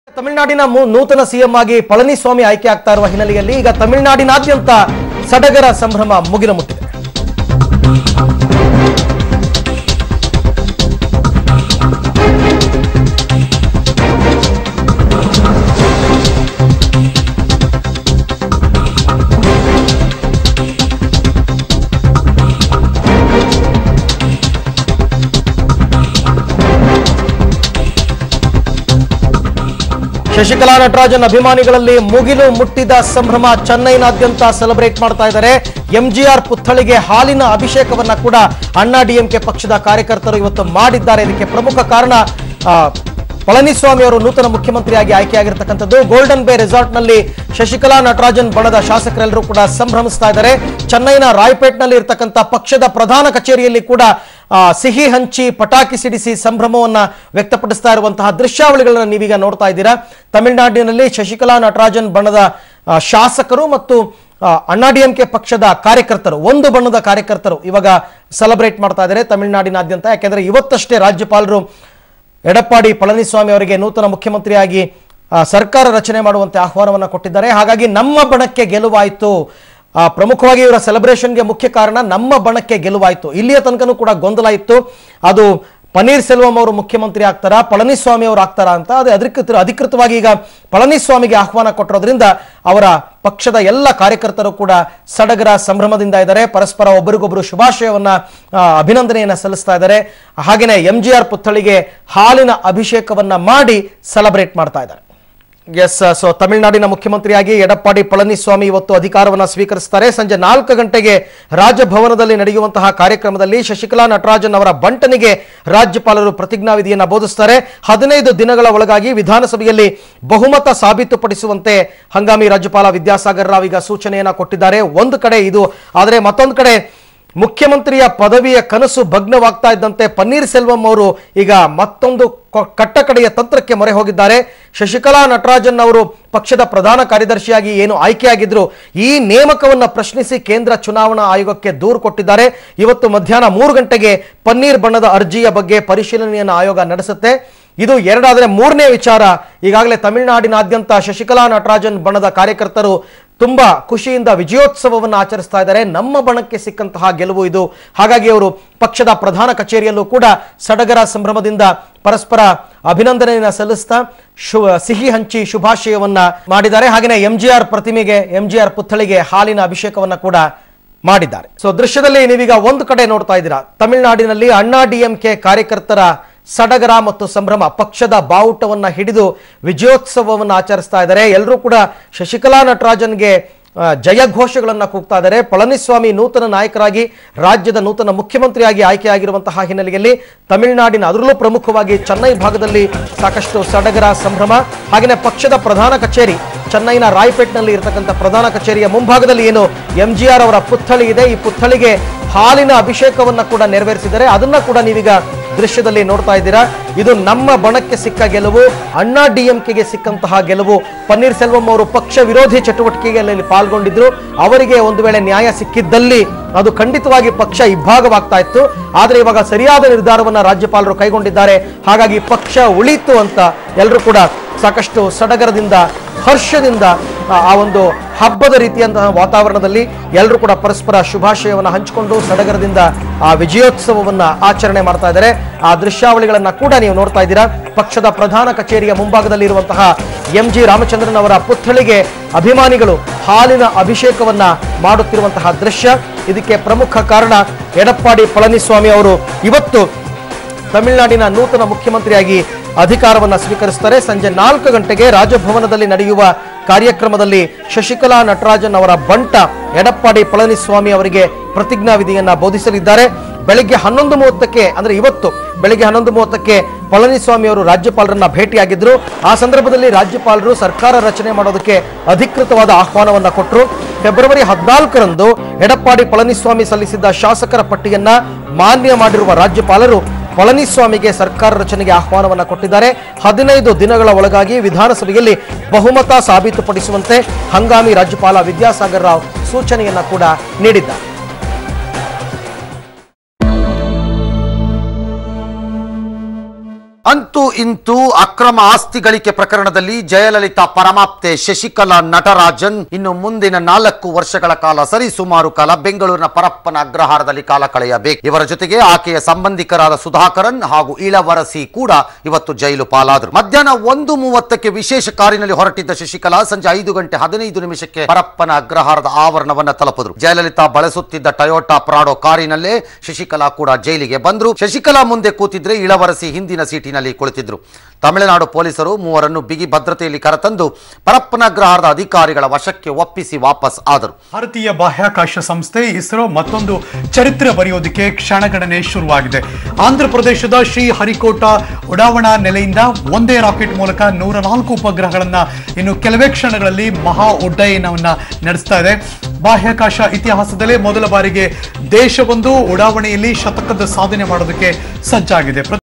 ತಮಿಳುನಾಡಿನ ಮೂ- ನೂತನ ಸಿಎಂ ಆಗಿ ಪಳನಿಸ್ವಾಮಿ ಆಯ್ಕೆ ಆಗ್ತಾ ಇರುವ ಹಿನ್ನೆಲೆಯಲ್ಲಿ ಈಗ ತಮಿಳುನಾಡಿನಾದ್ಯಂತ ಸಡಗರ ಸಂಭ್ರಮ ಮುಗಿಲು ಮುಟ್ಟಿದೆ ಶಶಿಕಲಾ ನಟರಾಜನ್ ಅಭಿಮಾನಿಗಳಲ್ಲಿ ಮುಗಿಲು ಮುಟ್ಟಿದ ಸಂಭ್ರಮ ಚೆನ್ನೈನಾದ್ಯಂತ ಸೆಲೆಬ್ರೇಟ್ ಮಾಡ್ತಾ ಇದ್ದಾರೆ ಎಂಜಿಆರ್ ಪುತ್ಥಳಿಗೆ ಹಾಲಿನ ಅಭಿಷೇಕವನ್ನ ಕೂಡ ಅಣ್ಣಾ ಡಿಎಂಕೆ ಪಕ್ಷದ ಕಾರ್ಯಕರ್ತರು ಇವತ್ತು ಮಾಡಿದ್ದಾರೆ ಇದಕ್ಕೆ ಪ್ರಮುಖ ಕಾರಣ ಆ, ಪಳನಿಸ್ವಾಮಿ ಅವರು ನೂತನ ಮುಖ್ಯಮಂತ್ರಿಯಾಗಿ ಆಯ್ಕೆಯಾಗಿರ್ತಕ್ಕಂಥದ್ದು ಗೋಲ್ಡನ್ ಬೇ ರೆಸಾರ್ಟ್ನಲ್ಲಿ ಶಶಿಕಲಾ ನಟರಾಜನ್ ಬಣದ ಶಾಸಕರೆಲ್ಲರೂ ಕೂಡ ಸಂಭ್ರಮಿಸ್ತಾ ಇದ್ದಾರೆ ಚೆನ್ನೈನ ರಾಯ್ಪೇಟ್ನಲ್ಲಿ ಇರ್ತಕ್ಕಂಥ ಪಕ್ಷದ ಪ್ರಧಾನ ಕಚೇರಿಯಲ್ಲಿ ಕೂಡ ಆ, ಸಿಹಿ ಹಂಚಿ ಪಟಾಕಿ ಸಿಡಿಸಿ ಸಂಭ್ರಮವನ್ನ ವ್ಯಕ್ತಪಡಿಸ್ತಾ ಇರುವಂತಹ ದೃಶ್ಯಾವಳಿಗಳನ್ನ ನೀವೀಗ ನೋಡ್ತಾ ಇದ್ದೀರಾ ತಮಿಳುನಾಡಿನಲ್ಲಿ ಶಶಿಕಲಾ ನಟರಾಜನ್ ಬಣದ ಆ, ಶಾಸಕರು ಮತ್ತು ಆ, ಅಣ್ಣಾ ಡಿಎಂಕೆ ಪಕ್ಷದ ಕಾರ್ಯಕರ್ತರು ಒಂದು ಬಣ್ಣದ ಕಾರ್ಯಕರ್ತರು ಇವಾಗ ಸೆಲೆಬ್ರೇಟ್ ಮಾಡ್ತಾ ಇದ್ದಾರೆ ತಮಿಳುನಾಡಿನಾದ್ಯಂತ ಯಾಕೆಂದ್ರೆ ಇವತ್ತಷ್ಟೇ ರಾಜ್ಯಪಾಲರು ಎಡಪ್ಪಾಡಿ ಪಳನಿಸ್ವಾಮಿ ಅವರಿಗೆ ನೂತನ ಮುಖ್ಯಮಂತ್ರಿಯಾಗಿ ಆ, ಸರ್ಕಾರ ರಚನೆ ಮಾಡುವಂತೆ ಆಹ್ವಾನವನ್ನು ಕೊಟ್ಟಿದ್ದಾರೆ ಹಾಗಾಗಿ ನಮ್ಮ ಬಣಕ್ಕೆ ಗೆಲುವಾಯಿತು ಆ, ಪ್ರಮುಖವಾಗಿ ಇವರ ಸೆಲೆಬ್ರೇಷನ್ಗೆ ಮುಖ್ಯ ಕಾರಣ ನಮ್ಮ ಬಣಕ್ಕೆ ಗೆಲುವಾಯಿತು ಇಲ್ಲಿಯ ತನಕನೂ ಕೂಡ ಗೊಂದಲ ಇತ್ತು ಅದು ಪನ್ನೀರ್ ಸೆಲ್ವಂ ಅವರು ಮುಖ್ಯಮಂತ್ರಿ ಆಗ್ತಾರಾ ಪಳನಿಸ್ವಾಮಿ ಅವರು ಆಗ್ತಾರಾ ಅಂತ ಅದು ಅಧಿಕೃತ ಅಧಿಕೃತವಾಗಿ ಈಗ ಪಳನಿಸ್ವಾಮಿಗೆ ಆಹ್ವಾನ ಕೊಟ್ಟಿರೋದ್ರಿಂದ ಅವರ ಪಕ್ಷದ ಎಲ್ಲ ಕಾರ್ಯಕರ್ತರು ಕೂಡ ಸಡಗರ ಸಂಭ್ರಮದಿಂದ ಇದ್ದಾರೆ ಪರಸ್ಪರ ಒಬ್ಬರಿಗೊಬ್ಬರು ಶುಭಾಶಯವನ್ನ ಆ, ಅಭಿನಂದನೆಯನ್ನ ಸಲ್ಲಿಸ್ತಾ ಇದ್ದಾರೆ ಹಾಗೆಯೇ ಎಂ ಜಿ ಆರ್ ಪುತ್ಥಳಿಗೆ ಹಾಲಿನ ಅಭಿಷೇಕವನ್ನ ಮಾಡಿ ಸೆಲೆಬ್ರೇಟ್ ಮಾಡ್ತಾ ಇದ್ದಾರೆ ಎಸ್ ಸೊ ತಮಿಳುನಾಡಿನ ಮುಖ್ಯಮಂತ್ರಿಯಾಗಿ ಎಡಪ್ಪಾಡಿ ಪಳನಿಸ್ವಾಮಿ ಇವತ್ತು ಅಧಿಕಾರವನ್ನು ಸ್ವೀಕರಿಸುತ್ತಾರೆ ಸಂಜೆ ನಾಲ್ಕು ಗಂಟೆಗೆ ರಾಜಭವನದಲ್ಲಿ ನಡೆಯುವಂತಹ ಕಾರ್ಯಕ್ರಮದಲ್ಲಿ ಶಶಿಕಲಾ ನಟರಾಜನ್ ಅವರ ಬಂಟನಿಗೆ ರಾಜ್ಯಪಾಲರು ಪ್ರತಿಜ್ಞಾವಿಧಿಯನ್ನು ಬೋಧಿಸುತ್ತಾರೆ ಹದಿನೈದು ದಿನಗಳ ಒಳಗಾಗಿ ವಿಧಾನಸಭೆಯಲ್ಲಿ ಬಹುಮತ ಸಾಬೀತುಪಡಿಸುವಂತೆ ಹಂಗಾಮಿ ರಾಜ್ಯಪಾಲ ವಿದ್ಯಾಸಾಗರ್ ರಾವ್ ಈಗ ಸೂಚನೆಯನ್ನ ಕೊಟ್ಟಿದ್ದಾರೆ ಒಂದು ಕಡೆ ಇದು ಆದರೆ ಮತ್ತೊಂದು ಕಡೆ ಮುಖ್ಯಮಂತ್ರಿಯ ಪದವಿಯ ಕನಸು ಭಗ್ನವಾಗ್ತಾ ಇದ್ದಂತೆ ಪನ್ನೀರ್ ಸೆಲ್ವಂ ಅವರು ಈಗ ಮತ್ತೊಂದು ಕೊ- ಕಟ್ಟಕಡೆಯ ತಂತ್ರಕ್ಕೆ ಮೊರೆ ಹೋಗಿದ್ದಾರೆ ಶಶಿಕಲಾ ನಟರಾಜನ್ ಅವರು ಪಕ್ಷದ ಪ್ರಧಾನ ಕಾರ್ಯದರ್ಶಿಯಾಗಿ ಏನು ಆಯ್ಕೆಯಾಗಿದ್ರು ಈ ನೇಮಕವನ್ನ ಪ್ರಶ್ನಿಸಿ ಕೇಂದ್ರ ಚುನಾವಣಾ ಆಯೋಗಕ್ಕೆ ದೂರು ಕೊಟ್ಟಿದ್ದಾರೆ ಇವತ್ತು ಮಧ್ಯಾಹ್ನ ಮೂರು ಗಂಟೆಗೆ ಪನ್ನೀರ್ ಬಣ್ಣದ ಅರ್ಜಿಯ ಬಗ್ಗೆ ಪರಿಶೀಲನೆಯನ್ನು ಆಯೋಗ ನಡೆಸುತ್ತೆ ಇದು ಎರಡಾದರೆ ಮೂರನೇ ವಿಚಾರ ಈಗಾಗಲೇ ತಮಿಳುನಾಡಿನಾದ್ಯಂತ ಶಶಿಕಲಾ ನಟರಾಜನ್ ಬಣದ ಕಾರ್ಯಕರ್ತರು ತುಂಬಾ ಖುಷಿಯಿಂದ ವಿಜಯೋತ್ಸವವನ್ನು ಆಚರಿಸ್ತಾ ಇದ್ದಾರೆ ನಮ್ಮ ಬಣಕ್ಕೆ ಸಿಕ್ಕಂತಹ ಗೆಲುವು ಇದು ಹಾಗಾಗಿ ಅವರು ಪಕ್ಷದ ಪ್ರಧಾನ ಕಚೇರಿಯಲ್ಲೂ ಕೂಡ ಸಡಗರ ಸಂಭ್ರಮದಿಂದ ಪರಸ್ಪರ ಅಭಿನಂದನೆಯನ್ನ ಸಲ್ಲಿಸ್ತಾ ಶು ಸಿಹಿ ಹಂಚಿ ಶುಭಾಶಯವನ್ನ ಮಾಡಿದ್ದಾರೆ ಹಾಗೆಯೇ ಎಂಜಿಆರ್ ಪ್ರತಿಮೆಗೆ ಎಂಜಿಆರ್ ಪುತ್ಥಳಿಗೆ ಹಾಲಿನ ಅಭಿಷೇಕವನ್ನ ಕೂಡ ಮಾಡಿದ್ದಾರೆ ಸೊ ದೃಶ್ಯದಲ್ಲಿ ನೀವೀಗ ಒಂದು ಕಡೆ ನೋಡ್ತಾ ಇದ್ದೀರಾ ತಮಿಳುನಾಡಿನಲ್ಲಿ ಅಣ್ಣಾ ಡಿಎಂಕೆ ಕಾರ್ಯಕರ್ತರ ಸಡಗರ ಮತ್ತು ಸಂಭ್ರಮ ಪಕ್ಷದ ಬಾವುಟವನ್ನ ಹಿಡಿದು ವಿಜಯೋತ್ಸವವನ್ನು ಆಚರಿಸ್ತಾ ಇದ್ದಾರೆ ಎಲ್ಲರೂ ಕೂಡ ಶಶಿಕಲಾ ನಟರಾಜನ್ಗೆ ಆ, ಜಯಘೋಷಗಳನ್ನ ಕೂಗ್ತಾ ಇದ್ದಾರೆ ಪಳನಿಸ್ವಾಮಿ ನೂತನ ನಾಯಕರಾಗಿ ರಾಜ್ಯದ ನೂತನ ಮುಖ್ಯಮಂತ್ರಿಯಾಗಿ ಆಯ್ಕೆಯಾಗಿರುವಂತಹ ಹಿನ್ನೆಲೆಯಲ್ಲಿ ತಮಿಳುನಾಡಿನ ಅದರಲ್ಲೂ ಪ್ರಮುಖವಾಗಿ ಚೆನ್ನೈ ಭಾಗದಲ್ಲಿ ಸಾಕಷ್ಟು ಸಡಗರ ಸಂಭ್ರಮ ಹಾಗೆಯೇ ಪಕ್ಷದ ಪ್ರಧಾನ ಕಚೇರಿ ಚೆನ್ನೈನ ರಾಯ್ಪೇಟ್ನಲ್ಲಿ ಇರತಕ್ಕಂಥ ಪ್ರಧಾನ ಕಚೇರಿಯ ಮುಂಭಾಗದಲ್ಲಿ ಏನು ಎಂ ಜಿ ಆರ್ ಅವರ ಪುತ್ಥಳಿ ಇದೆ ಈ ಪುತ್ಥಳಿಗೆ ಹಾಲಿನ ಅಭಿಷೇಕವನ್ನ ಕೂಡ ನೆರವೇರಿಸಿದ್ದಾರೆ ಅದನ್ನ ಕೂಡ ನೀವೀಗ ದೃಶ್ಯದಲ್ಲಿ ನೋಡ್ತಾ ಇದ್ದೀರಾ ಇದು ನಮ್ಮ ಬಣಕ್ಕೆ ಸಿಕ್ಕ ಗೆಲುವು ಅಣ್ಣಾ ಡಿಎಂಕೆಗೆ ಸಿಕ್ಕಂತಹ ಗೆಲುವು ಪನ್ನೀರ್ ಸೆಲ್ವಂ ಅವರು ಪಕ್ಷ ವಿರೋಧಿ ಚಟುವಟಿಕೆಗಳಲ್ಲಿ ಪಾಲ್ಗೊಂಡಿದ್ರು ಅವರಿಗೆ ಒಂದು ವೇಳೆ ನ್ಯಾಯ ಸಿಕ್ಕಿದ್ದಲ್ಲಿ ಅದು ಖಂಡಿತವಾಗಿ ಪಕ್ಷ ಇಬ್ಬಾಗವಾಗ್ತಾ ಇತ್ತು ಆದರೆ ಇವಾಗ ಸರಿಯಾದ ನಿರ್ಧಾರವನ್ನ ರಾಜ್ಯಪಾಲರು ಕೈಗೊಂಡಿದ್ದಾರೆ ಹಾಗಾಗಿ ಪಕ್ಷ ಉಳಿತು ಅಂತ ಎಲ್ಲರೂ ಕೂಡ ಸಾಕಷ್ಟು ಸಡಗರದಿಂದ ಹರ್ಷದಿಂದ ಆ ಆ ಒಂದು ಹಬ್ಬದ ರೀತಿಯಂತಹ ವಾತಾವರಣದಲ್ಲಿ ಎಲ್ಲರೂ ಕೂಡ ಪರಸ್ಪರ ಶುಭಾಶಯವನ್ನು ಹಂಚಿಕೊಂಡು ಸಡಗರದಿಂದ ಆ ವಿಜಯೋತ್ಸವವನ್ನ ಆಚರಣೆ ಮಾಡ್ತಾ ಇದ್ದಾರೆ ಆ ದೃಶ್ಯಾವಳಿಗಳನ್ನ ಕೂಡ ನೀವು ನೋಡ್ತಾ ಇದ್ದೀರಾ ಪಕ್ಷದ ಪ್ರಧಾನ ಕಚೇರಿಯ ಮುಂಭಾಗದಲ್ಲಿ ಇರುವಂತಹ ಎಂ ಜಿ ರಾಮಚಂದ್ರನ್ ಅವರ ಪುತ್ಥಳಿಗೆ ಅಭಿಮಾನಿಗಳು ಹಾಲಿನ ಅಭಿಷೇಕವನ್ನ ಮಾಡುತ್ತಿರುವಂತಹ ದೃಶ್ಯ ಇದಕ್ಕೆ ಪ್ರಮುಖ ಕಾರಣ ಎಡಪ್ಪಾಡಿ ಪಳನಿಸ್ವಾಮಿ ಅವರು ಇವತ್ತು ತಮಿಳುನಾಡಿನ ನೂತನ ಮುಖ್ಯಮಂತ್ರಿಯಾಗಿ ಅಧಿಕಾರವನ್ನು ಸ್ವೀಕರಿಸುತ್ತಾರೆ ಸಂಜೆ ನಾಲ್ಕು ಗಂಟೆಗೆ ರಾಜಭವನದಲ್ಲಿ ನಡೆಯುವ ಕಾರ್ಯಕ್ರಮದಲ್ಲಿ ಶಶಿಕಲಾ ನಟರಾಜನ್ ಅವರ ಬಂಟ ಎಡಪ್ಪಾಡಿ ಪಳನಿಸ್ವಾಮಿ ಅವರಿಗೆ ಪ್ರತಿಜ್ಞಾವಿಧಿಯನ್ನ ಬೋಧಿಸಲಿದ್ದಾರೆ ಬೆಳಿಗ್ಗೆ ಹನ್ನೊಂದು ಮೂವತ್ತಕ್ಕೆ ಅಂದ್ರೆ ಇವತ್ತು ಬೆಳಿಗ್ಗೆ ಹನ್ನೊಂದು ಮೂವತ್ತಕ್ಕೆ ಪಳನಿಸ್ವಾಮಿ ಅವರು ರಾಜ್ಯಪಾಲರನ್ನ ಭೇಟಿಯಾಗಿದ್ರು ಆ ಸಂದರ್ಭದಲ್ಲಿ ರಾಜ್ಯಪಾಲರು ಸರ್ಕಾರ ರಚನೆ ಮಾಡೋದಕ್ಕೆ ಅಧಿಕೃತವಾದ ಆಹ್ವಾನವನ್ನ ಕೊಟ್ಟರು ಫೆಬ್ರವರಿ ಹದಿನಾಲ್ಕರಂದು ಎಡಪ್ಪಾಡಿ ಪಳನಿಸ್ವಾಮಿ ಸಲ್ಲಿಸಿದ್ದ ಶಾಸಕರ ಪಟ್ಟಿಯನ್ನ ಮಾನ್ಯ ಮಾಡಿರುವ ರಾಜ್ಯಪಾಲರು ಪಳನಿಸ್ವಾಮಿಗೆ ಸರ್ಕಾರ ರಚನೆಗೆ ಆಹ್ವಾನವನ್ನ ಕೊಟ್ಟಿದ್ದಾರೆ ಹದಿನೈದು ದಿನಗಳ ಒಳಗಾಗಿ ವಿಧಾನಸಭೆಯಲ್ಲಿ ಬಹುಮತ ಸಾಬೀತುಪಡಿಸುವಂತೆ ಹಂಗಾಮಿ ರಾಜ್ಯಪಾಲ ವಿದ್ಯಾಸಾಗರ್ ರಾವ್ ಸೂಚನೆಯನ್ನ ಕೂಡ ನೀಡಿದ್ದಾರೆ ಅಂತೂ ಇಂತೂ ಅಕ್ರಮ ಆಸ್ತಿ ಗಳಿಕೆ ಪ್ರಕರಣದಲ್ಲಿ ಜಯಲಲಿತಾ ಪರಮಾಪ್ತೆ ಶಶಿಕಲಾ ನಟರಾಜನ್ ಇನ್ನು ಮುಂದಿನ ನಾಲ್ಕು ವರ್ಷಗಳ ಕಾಲ ಸರಿಸುಮಾರು ಕಾಲ ಬೆಂಗಳೂರಿನ ಪರಪ್ಪನ ಅಗ್ರಹಾರದಲ್ಲಿ ಕಾಲ ಕಳೆಯಬೇಕು ಇವರ ಜೊತೆಗೆ ಆಕೆಯ ಸಂಬಂಧಿಕರಾದ ಸುಧಾಕರನ್ ಹಾಗೂ ಇಳವರಸಿ ಕೂಡ ಇವತ್ತು ಜೈಲು ಪಾಲಾದರು ಮಧ್ಯಾಹ್ನ ಒಂದು ಮೂವತ್ತಕ್ಕೆ ವಿಶೇಷ ಕಾರಿನಲ್ಲಿ ಹೊರಟಿದ್ದ ಶಶಿಕಲಾ ಸಂಜೆ ಐದು ಗಂಟೆ ಹದಿನೈದು ನಿಮಿಷಕ್ಕೆ ಪರಪ್ಪನ ಅಗ್ರಹಾರದ ಆವರಣವನ್ನ ತಲುಪಿದ್ರು ಜಯಲಲಿತಾ ಬಳಸುತ್ತಿದ್ದ ಟೊಯೋಟಾ ಪ್ರಾಡೋ ಕಾರಿನಲ್ಲೇ ಶಶಿಕಲಾ ಕೂಡ ಜೈಲಿಗೆ ಬಂದ್ರು ಶಶಿಕಲಾ ಮುಂದೆ ಕೂತಿದ್ರೆ ಇಳವರಸಿ ಹಿಂದಿನ ಸೀಟಿನಲ್ಲಿ ಕುಳಿತಿದ್ರು ತಮಿಳುನಾಡು ಪೊಲೀಸರು ಮೂವರನ್ನು ಬಿಗಿ ಭದ್ರತೆಯಲ್ಲಿ ಕರೆತಂದು ಪರಪ್ಪನಗ್ರಹಾರದ ಅಧಿಕಾರಿಗಳ ವಶಕ್ಕೆ ಒಪ್ಪಿಸಿ ವಾಪಸ್ ಆದರು ಭಾರತೀಯ ಬಾಹ್ಯಾಕಾಶ ಸಂಸ್ಥೆ ಇಸ್ರೋ ಮತ್ತೊಂದು ಚರಿತ್ರೆ ಬರೆಯೋದಕ್ಕೆ ಕ್ಷಣಗಣನೆ ಶುರುವಾಗಿದೆ ಆಂಧ್ರ ಪ್ರದೇಶದ ಶ್ರೀ ಹರಿಕೋಟ ಉಡಾವಣಾ ನೆಲೆಯಿಂದ ಒಂದೇ ರಾಕೆಟ್ ಮೂಲಕ ನೂರ ನಾಲ್ಕು ಉಪಗ್ರಹಗಳನ್ನ ಇನ್ನು ಕೆಲವೇ ಕ್ಷಣಗಳಲ್ಲಿ ಮಹಾ ಉಡ್ಡಯನವನ್ನ ನಡೆಸ್ತಾ ಇದೆ ಬಾಹ್ಯಾಕಾಶ ಇತಿಹಾಸದಲ್ಲೇ ಮೊದಲ ಬಾರಿಗೆ ದೇಶವೊಂದು ಉಡಾವಣೆಯಲ್ಲಿ ಶತಕದ ಸಾಧನೆ ಮಾಡೋದಕ್ಕೆ ಸಜ್ಜಾಗಿದೆ